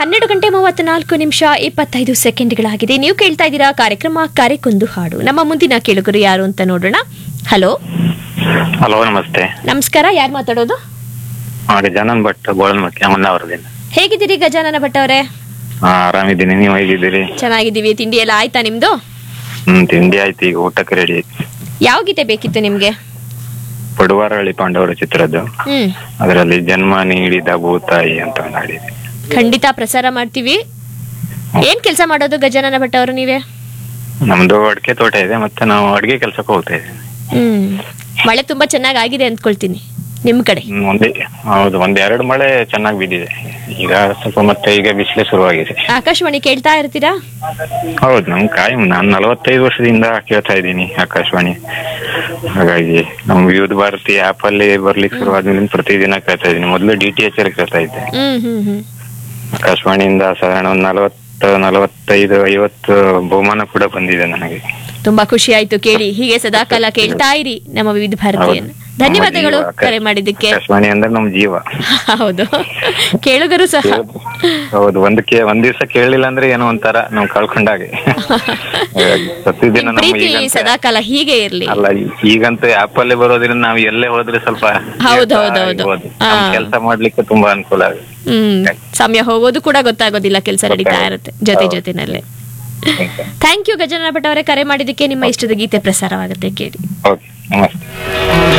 ಹನ್ನೆರಡು ಗಂಟೆ ಮೂವತ್ನಾಲ್ಕು ನಿಮಿಷ ಇಪ್ಪತ್ತೈದು ಸೆಕೆಂಡ್ಗಳಾಗಿದೆ ನೀವು ಕೇಳ್ತಾ ಇದ್ದೀರಾ ಕಾರ್ಯಕ್ರಮ ಕರೆಕೊಂದು ಹಾಡು ನಮ್ಮ ಮುಂದಿನ ಕೇಳುಗರು ಯಾರು ಅಂತ ನೋಡೋಣ ಹಲೋ ಹಲೋ ನಮಸ್ತೆ ನಮಸ್ಕಾರ ಯಾರು ಮಾತಾಡೋದು ಹಾಗೆ ಜನನ್ ಭಟ್ ಗೋಳನ್ಮಕ್ಕಿ ಹೊನ್ನಾವರದಿಂದ ಹೇಗಿದ್ದೀರಿ ಗಜಾನನ ಭಟ್ ಅವರೇ ಹಾ ಆರಾಮಿದ್ದೀನಿ ನೀವು ಹೇಗಿದ್ದೀರಿ ಚೆನ್ನಾಗಿದ್ದೀವಿ ತಿಂಡಿ ಎಲ್ಲ ಆಯ್ತಾ ನಿಮ್ದು ಹ್ಮ್ ತಿಂಡಿ ಆಯ್ತು ಈಗ ಊಟಕ್ಕೆ ರೆಡಿ ಆಯ್ತು ಯಾವ ಗೀತೆ ಬೇಕಿತ್ತು ನಿಮ್ಗೆ ಪಡುವಾರಹಳ್ಳಿ ಪಾಂಡವರ ಚಿತ್ರದ್ದು ಹ್ಮ್ ಅದರಲ್ಲಿ ಜನ್ಮ ನೀಡಿದ ಭೂತಾಯಿ ಅಂತ ಒಂದು ಹಾಡಿದೆ ಖಂಡಿತ ಪ್ರಸಾರ ಮಾಡ್ತೀವಿ ಏನ್ ಕೆಲಸ ಮಾಡೋದು ಗಜಾನನ ಭಟ್ ಅವರು ನೀವೇ ನಮ್ದು ಅಡಿಕೆ ತೋಟ ಇದೆ ಮತ್ತೆ ನಾವು ಅಡಿಗೆ ಕೆಲ್ಸಕ್ಕೆ ಹೋಗ್ತಾ ಇದ್ದೀವಿ ಹ್ಮ್ ಮಳೆ ತುಂಬಾ ಚೆನ್ನಾಗಿ ಆಗಿದೆ ಅಂದ್ಕೊಳ್ತೀನಿ ನಿಮ್ ಕಡೆ ಹ್ಮ್, ಒಂದೇ ಹೌದು ಒಂದ್ ಎರಡು ಮಳೆ ಚೆನ್ನಾಗಿ ಬಿದ್ದಿದೆ ಈಗ ಸ್ವಲ್ಪ ಮತ್ತೆ ಈಗ ಬಿಸಿಲೇ ಶುರುವಾಗಿದೆ ಆಕಾಶವಾಣಿ ಕೇಳ್ತಾ ಇರ್ತೀರಾ ಹೌದು ನಮ್ ಕಾಯಂ ನಾನು ನಲವತ್ತೈದು ವರ್ಷದಿಂದ ಕೇಳ್ತಾ ಇದ್ದೀನಿ ಆಕಾಶವಾಣಿ ಹಾಗಾಗಿ ನಮ್ ವಿವಿಧ ಭಾರತಿ ಆಪ್ ಅಲ್ಲಿ ಬರ್ಲಿಕ್ಕೆ ಶುರುವಾದ್ಮೇಲೆ ಪ್ರತಿದಿನ ಕೇಳ್ತಾ ಇದ್ದೀನಿ ಮೊದಲು ಡಿ ಟಿ ಎಚ್ ಅಲ್ಲಿ ಕೇಳ್ತಾ ಇದ್ದೆ ಹ್ಮ್ ಹ್ಮ್ ಹ್ಮ್ ಆಕಾಶವಾಣಿಯಿಂದ ಸಾಧಾರಣ ಒಂದು ನಲವತ್ತು ನಲವತ್ತೈದು ಐವತ್ತು ಬಹುಮಾನ ಕೂಡ ಬಂದಿದೆ ನನಗೆ ತುಂಬಾ ಖುಷಿ ಆಯ್ತು ಕೇಳಿ ಹೀಗೆ ಸದಾಕಾಲ ಕೇಳ್ತಾ ಇರಿ ನಮ್ಮ ವಿವಿಧ ಭಾರತೀಯನ್ನು ಹೌದು. ಧನ್ಯವಾದಗಳು ನಮ್ಮ ಜೀವ ಕರೆ ಮಾಡಿದ್ದಕ್ಕೆ ಆಕಾಶವಾಣಿ ಅಂದ್ರೆ ನಮ್ ಜೀವ ಹೌದು ಕೇಳುಗರು ಸಹ ಹೌದು ಒಂದ್ ಕೇ ಒಂದ್ ದಿವಸ ಕೇಳಲಿಲ್ಲ ಅಂದ್ರೆ ಏನೋ ಒಂಥರ ನಾವು ಕಳ್ಕೊಂಡಾಗೆ ಹಾಗಾಗಿ ಪ್ರತಿದಿನ ನಿಮ್ ನಮ್ಮ ಪ್ರೀತಿ ಈಗಂತ- ಸದಾಕಾಲ ಹೀಗೆ ಇರ್ಲಿ ಅಲ್ಲ ಈ- ಈಗಂತೂ ಆಪ್ ಅಲ್ಲಿ ಬರೋದ್ರಿಂದ ನಾವು ಎಲ್ಲೇ ಹೋದ್ರೆ ಸ್ವಲ್ಪ ಹೌದು, ಹೌದು, ಹೌದು. ಹಾ. ಕೆಲಸ ಮಾಡ್ಲಿಕ್ಕೆ ತುಂಬಾ ಅನುಕೂಲ ಆಗುತ್ತೆ ಹ್ಮ್ ಸಮಯ ಹೋಗೋದು ಕೂಡ ಗೊತ್ತಾಗೋದಿಲ್ಲ ಕೆಲಸ ನಡೀತಾ ಇರುತ್ತೆ ಜೊತೆ ಜೊತೆನಲ್ಲೇ ಥ್ಯಾಂಕ್ ಯು ಗಜಾನನ ಭಟ್ ಅವರೇ ಕರೆ ಮಾಡಿದ್ದಕ್ಕೆ ನಿಮ್ಮ ಇಷ್ಟದ ಗೀತೆ ಪ್ರಸಾರವಾಗುತ್ತೆ ಕೇಳಿ ಓಕೆ ನಮಸ್ತೆ